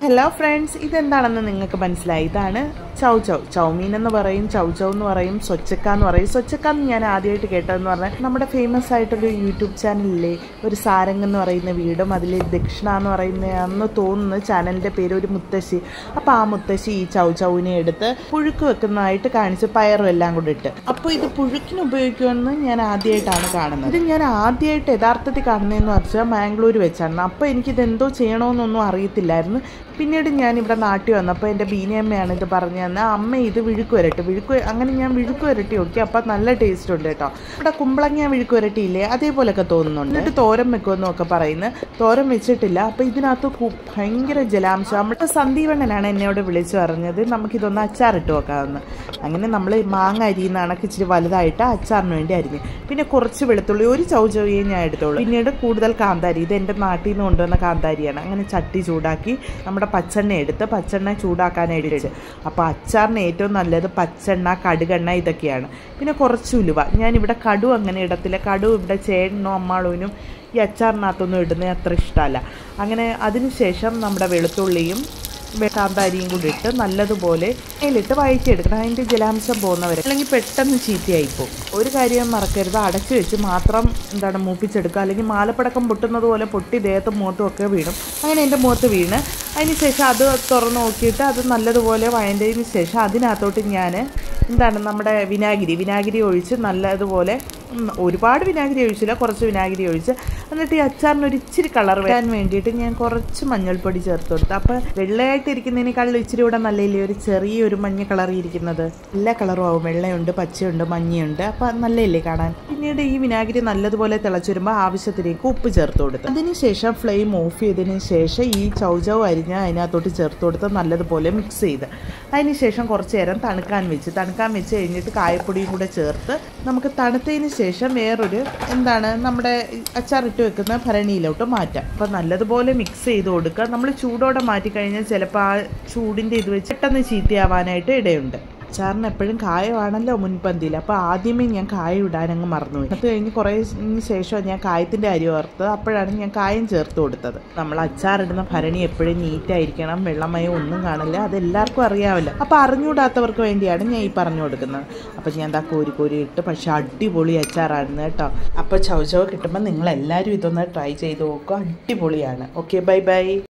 hello friends ഇതെന്താണെന്ന് നിങ്ങൾക്ക് മനസ്സിലായി ഇതാണ് ചൗ ചൗ ചൗമീൻ എന്ന് പറയും ചൗ ചൗ എന്ന് പറയും സ്വച്ചക്ക എന്ന് പറയും സ്വച്ചക്ക എന്ന് ഞാൻ ആദ്യമായിട്ട് കേട്ടതെന്ന് പറഞ്ഞാൽ നമ്മുടെ ഫേമസ് ആയിട്ടൊരു യൂട്യൂബ് ചാനലിലെ ഒരു സാരംഗ് എന്ന് പറയുന്ന വീടും അതിൽ ദക്ഷിണ എന്ന് പറയുന്ന അന്ന് തോന്നുന്ന ചാനലിൻ്റെ പേര് ഒരു മുത്തശ്ശി അപ്പോൾ ആ മുത്തശ്ശി ഈ ചൗ ചൗവിനെ എടുത്ത് പുഴുക്ക് വെക്കുന്നതായിട്ട് കാണിച്ച് പയറും എല്ലാം കൂടെ ഇട്ട് അപ്പോൾ ഇത് പുഴുക്കിന് ഉപയോഗിക്കുമെന്ന് ഞാൻ ആദ്യമായിട്ടാണ് കാണുന്നത് ഇത് ഞാൻ ആദ്യമായിട്ട് യഥാർത്ഥത്തിൽ കാണുന്നതെന്ന് വെച്ചാൽ മാംഗ്ലൂർ വെച്ചാണ് അപ്പോൾ എനിക്കിത് എന്തോ ചെയ്യണമെന്നൊന്നും അറിയത്തില്ലായിരുന്നു പിന്നീട് ഞാൻ ഇവിടെ നാട്ടിൽ വന്നപ്പോൾ എൻ്റെ ബീനിയമ്മയാണ് ഇത് പറഞ്ഞു തന്നെ അമ്മ ഇത് വിഴുക്ക് വരട്ടെ വിഴുക്ക് അങ്ങനെ ഞാൻ വിഴുക്ക് വരട്ടി നോക്കി അപ്പോൾ നല്ല ടേസ്റ്റ് ഉണ്ട് കേട്ടോ ഇവിടെ കുമ്പളങ്ങ വിഴുക്ക് വരട്ടിയില്ലേ അതേപോലെയൊക്കെ തോന്നുന്നുണ്ട് എന്നിട്ട് തോരൻ വെക്കുമെന്നൊക്കെ പറയുന്നത് തോരൻ വെച്ചിട്ടില്ല അപ്പോൾ ഇതിനകത്ത് കു- ഭയങ്കര ജലാംശം നമ്മുടെ സന്ദീപണ്ണനാണ് എന്നോട് വിളിച്ചു പറഞ്ഞത് നമുക്കിതൊന്ന് അച്ചാറിട്ട് വെക്കാമെന്ന് അങ്ങനെ നമ്മൾ മാങ്ങ അരിയുന്ന കണക്ക് ഇച്ചിരി വലുതായിട്ട് അച്ചാറിന് വേണ്ടി അരിഞ്ഞ് പിന്നെ കുറച്ച് വെളുത്തുള്ളി ഒരു ചൗചൗയെ ഞാൻ എടുത്തോളൂ പിന്നീട് കൂടുതൽ കാന്താരി ഇത് എൻ്റെ നാട്ടിൽ നിന്ന് കൊണ്ടുവന്ന കാന്താരിയാണ് അങ്ങനെ ചട്ടി ചൂടാക്കി നമ്മുടെ പച്ചെണ്ണ എടുത്ത് പച്ചെണ്ണ ചൂടാക്കാനായിട്ട് ഇട്ട് അപ്പോൾ അച്ചാറിന് ഏറ്റവും നല്ലത് പച്ചെണ്ണ കടുകെണ്ണ ഇതൊക്കെയാണ് പിന്നെ കുറച്ച് ഉലുവ ഞാനിവിടെ കടു അങ്ങനെ ഇടത്തില്ല കടു ഇവിടെ ചേട്ടനോ അമ്മാളൂനും ഈ അച്ചാറിനകത്തൊന്നും ഇടുന്നത് അത്ര ഇഷ്ടമല്ല അങ്ങനെ അതിനുശേഷം നമ്മുടെ വെളുത്തുള്ളിയും വെ- കാന്താരിയും കൂടി ഇട്ട് നല്ലതുപോലെ അതിലിട്ട് വഴറ്റിയെടുക്കണം അതിൻ്റെ ജലാംശം പോകുന്നവരെ അല്ലെങ്കിൽ പെട്ടെന്ന് ചീത്തയായിപ്പോവും ഒരു കാര്യം മറക്കരുത് അടച്ചു വെച്ച് മാത്രം എന്താണ് മൂപ്പിച്ചെടുക്കുക അല്ലെങ്കിൽ മാലപ്പടക്കം പൊട്ടുന്നത് പോലെ പൊട്ടി ദേഹത്തും മുഖത്തും ഒക്കെ വീണും അങ്ങനെ എൻ്റെ മുഖത്ത് വീണ് അതിന് ശേഷം അത് തുറന്ന് നോക്കിയിട്ട് അത് നല്ലതുപോലെ വഴണ്ടതിന് ശേഷം അതിനകത്തോട്ട് ഞാൻ എന്താണ് നമ്മുടെ വിനാഗിരി വിനാഗിരി ഒഴിച്ച് നല്ലതുപോലെ ഉം, ഒരുപാട് വിനാഗിരി ഒഴിച്ചില്ല കുറച്ച് വിനാഗിരി ഒഴിച്ച് എന്നിട്ട് ഈ അച്ചാറിന് ഒരു ഇച്ചിരി കളർ വരാൻ വേണ്ടിയിട്ട് ഞാൻ കുറച്ച് മഞ്ഞൾപ്പൊടി ചേർത്ത് കൊടുത്തു അപ്പോൾ വെള്ളയായിട്ട് ഇരിക്കുന്നതിനേക്കാളും ഇച്ചിരി കൂടെ നല്ലയില്ലേ ഒരു ചെറിയൊരു മഞ്ഞ കളർ ഇരിക്കുന്നത് എല്ലാ കളറും ആവും വെള്ളയുണ്ട് പച്ചയുണ്ട് മഞ്ഞയുണ്ട് അപ്പോൾ നല്ലയില്ലേ കാണാൻ പിന്നീട് ഈ വിനാഗിരി നല്ലതുപോലെ തിളച്ച് വരുമ്പോൾ ആവശ്യത്തിലേക്ക് ഉപ്പ് ചേർത്ത് കൊടുത്തു അതിനുശേഷം ഫ്ലെയിം ഓഫ് ചെയ്തതിന് ശേഷം ഈ ചൗചൗ അരിഞ്ഞ് അതിനകത്തോട്ട് ചേർത്ത് കൊടുത്ത് നല്ലതുപോലെ മിക്സ് ചെയ്ത് അതിനുശേഷം കുറച്ച് നേരം തണുക്കാൻ വെച്ച് തണുക്കാൻ വെച്ച് കഴിഞ്ഞിട്ട് കായപ്പൊടിയും കൂടെ ചേർത്ത് നമുക്ക് തണുത്തതിന് ശേഷം വേറൊരു എന്താണ് നമ്മുടെ അച്ചാറിട്ട് വെക്കുന്ന ഭരണിയിലോട്ട് മാറ്റാം അപ്പോൾ നല്ലതുപോലെ മിക്സ് ചെയ്ത് കൊടുക്കുക നമ്മൾ ചൂടോടെ മാറ്റി കഴിഞ്ഞാൽ ചിലപ്പോൾ ആ ചൂടിൻ്റെ ഇത് വെച്ച് പെട്ടെന്ന് ചീത്തയാവാനായിട്ട് ഇടയുണ്ട് അച്ചാറിന് എപ്പോഴും കായമാണല്ലോ മുൻപന്തിയിൽ അപ്പോൾ ആദ്യമേ ഞാൻ കായ ഇടാനങ്ങ് മറന്നുപോയി അത് കഴിഞ്ഞ് കുറേ ശേഷം ഞാൻ കായത്തിൻ്റെ അരി ഓർത്തത് അപ്പോഴാണ് ഞാൻ കായം ചേർത്ത് കൊടുത്തത് നമ്മൾ അച്ചാറിടുന്ന ഭരണി എപ്പോഴും നീറ്റായിരിക്കണം വെള്ളമയം ഒന്നും കാണില്ല അത് എല്ലാവർക്കും അറിയാമല്ലോ അപ്പോൾ അറിഞ്ഞുകൂടാത്തവർക്ക് വേണ്ടിയാണ് ഞാൻ ഈ പറഞ്ഞു കൊടുക്കുന്നത് അപ്പോൾ ഞാൻ എന്താ കോരി കോരി ഇട്ട് പക്ഷേ അടിപൊളി അച്ചാറായിരുന്നു കേട്ടോ അപ്പോൾ ചൗചവ് കിട്ടുമ്പോൾ നിങ്ങൾ എല്ലാവരും ഇതൊന്ന് ട്രൈ ചെയ്ത് നോക്കുക അടിപൊളിയാണ് ഓക്കെ ബൈ ബൈ